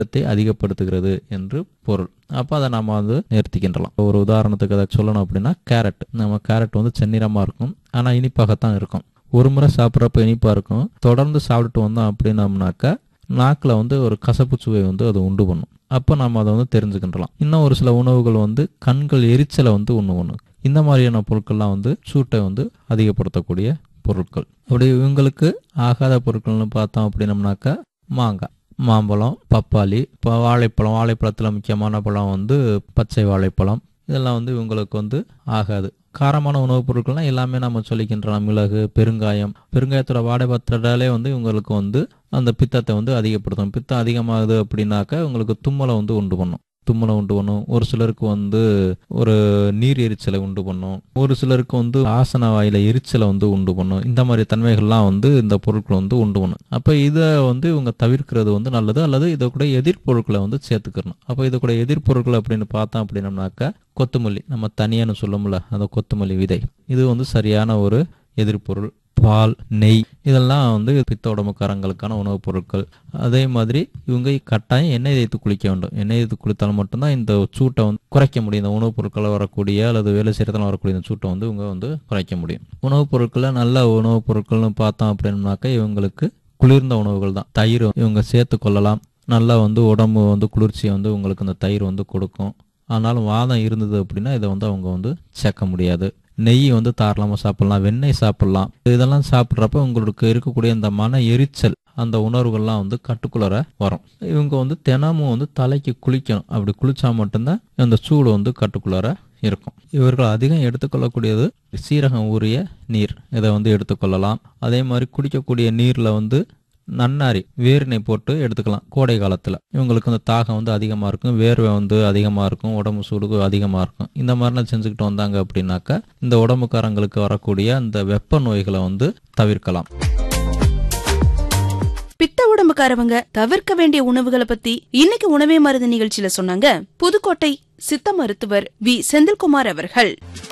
பித்தத்தை அதிகப்படுத்துகிறது என்று பொருள் அப்போ அதை நம்ம வந்து நிறுத்திக்கின்றலாம் ஒரு உதாரணத்துக்கு அதை சொல்லணும் அப்படின்னா கேரட் நம்ம கேரட் வந்து செந்நிறமாக இருக்கும் ஆனால் இனிப்பாகத்தான் இருக்கும் ஒரு முறை சாப்பிட்றப்ப இனிப்பாக இருக்கும் தொடர்ந்து சாப்பிட்டுட்டு வந்தோம் அப்படின்னம்னாக்கா நாக்கில் வந்து ஒரு கசப்பு சுவை வந்து அது உண்டு பண்ணும் அப்போ நம்ம அதை வந்து தெரிஞ்சுக்கின்றலாம் இன்னும் ஒரு சில உணவுகள் வந்து கண்கள் எரிச்சலை வந்து உண்ணு பண்ணும் இந்த மாதிரியான பொருட்கள்லாம் வந்து சூட்டை வந்து அதிகப்படுத்தக்கூடிய பொருட்கள் அப்படி இவங்களுக்கு ஆகாத பொருட்கள்னு பார்த்தோம் அப்படின்னம்னாக்கா மாங்காய் மாம்பழம் பப்பாளி இப்போ வாழைப்பழம் வாழைப்பழத்தில் முக்கியமான பழம் வந்து பச்சை வாழைப்பழம் இதெல்லாம் வந்து இவங்களுக்கு வந்து ஆகாது காரமான உணவுப் பொருட்கள்லாம் எல்லாமே நம்ம சொல்லிக்கின்றோம் மிளகு பெருங்காயம் பெருங்காயத்தோட வாடை பத்திரடாலே வந்து இவங்களுக்கு வந்து அந்த பித்தத்தை வந்து அதிகப்படுத்தும் பித்தம் அதிகமாகுது அப்படின்னாக்கா உங்களுக்கு தும்மலை வந்து உண்டு பண்ணும் தும்மலை உண்டு பண்ணும் ஒரு சிலருக்கு வந்து ஒரு நீர் எரிச்சலை உண்டு பண்ணும் ஒரு சிலருக்கு வந்து ஆசன வாயில எரிச்சலை வந்து உண்டு பண்ணும் இந்த மாதிரி தன்மைகள்லாம் வந்து இந்த பொருட்கள் வந்து உண்டு பண்ணும் அப்போ இதை வந்து இவங்க தவிர்க்கிறது வந்து நல்லது அல்லது இதை கூட எதிர்பொருட்களை வந்து சேர்த்துக்கணும் அப்போ இது கூட எதிர்பொருட்கள் அப்படின்னு பார்த்தோம் அப்படின்னம்னாக்கா கொத்தமல்லி நம்ம தனியான்னு சொல்லமுல அந்த கொத்தமல்லி விதை இது வந்து சரியான ஒரு எதிர்பொருள் பால் நெய் இதெல்லாம் வந்து பித்த உடம்புக்காரங்களுக்கான உணவுப் பொருட்கள் அதே மாதிரி இவங்க கட்டாயம் எண்ணெய் தேய்த்து குளிக்க வேண்டும் எண்ணெய் தேய்த்து குளித்தால் மட்டும்தான் இந்த சூட்டை வந்து குறைக்க முடியும் இந்த உணவுப் பொருட்களை வரக்கூடிய அல்லது வேலை செய்கிறதால வரக்கூடிய இந்த சூட்டை வந்து இவங்க வந்து குறைக்க முடியும் உணவுப் பொருட்களில் நல்ல உணவுப் பொருட்கள்னு பார்த்தோம் அப்படின்னாக்கா இவங்களுக்கு குளிர்ந்த உணவுகள் தான் தயிர் இவங்க சேர்த்து கொள்ளலாம் நல்லா வந்து உடம்பு வந்து குளிர்ச்சியை வந்து உங்களுக்கு இந்த தயிர் வந்து கொடுக்கும் ஆனாலும் வாதம் இருந்தது அப்படின்னா இதை வந்து அவங்க வந்து சேர்க்க முடியாது நெய் வந்து தாராளமாக சாப்பிடலாம் வெண்ணெய் சாப்பிடலாம் இதெல்லாம் சாப்பிட்றப்ப உங்களுக்கு இருக்கக்கூடிய இந்த மன எரிச்சல் அந்த உணர்வுகள்லாம் வந்து கட்டுக்குள்ளர வரும் இவங்க வந்து தினமும் வந்து தலைக்கு குளிக்கணும் அப்படி குளிச்சா மட்டும்தான் அந்த சூடு வந்து கட்டுக்குள்ளர இருக்கும் இவர்கள் அதிகம் எடுத்துக்கொள்ளக்கூடியது சீரகம் ஊறிய நீர் இதை வந்து எடுத்துக்கொள்ளலாம் அதே மாதிரி குடிக்கக்கூடிய நீரில் வந்து நன்னாரி வேரினை போட்டு எடுத்துக்கலாம் கோடை காலத்தில் இவங்களுக்கு அந்த தாகம் வந்து அதிகமாக இருக்கும் வேர்வை வந்து அதிகமாக இருக்கும் உடம்பு சூடு அதிகமாக இருக்கும் இந்த மாதிரிலாம் செஞ்சுக்கிட்டு வந்தாங்க அப்படின்னாக்கா இந்த உடம்புக்காரங்களுக்கு வரக்கூடிய அந்த வெப்ப நோய்களை வந்து தவிர்க்கலாம் பித்த உடம்புக்காரவங்க தவிர்க்க வேண்டிய உணவுகளை பத்தி இன்னைக்கு உணவே மருந்து நிகழ்ச்சியில சொன்னாங்க புதுக்கோட்டை சித்த மருத்துவர் வி செந்தில்குமார் அவர்கள்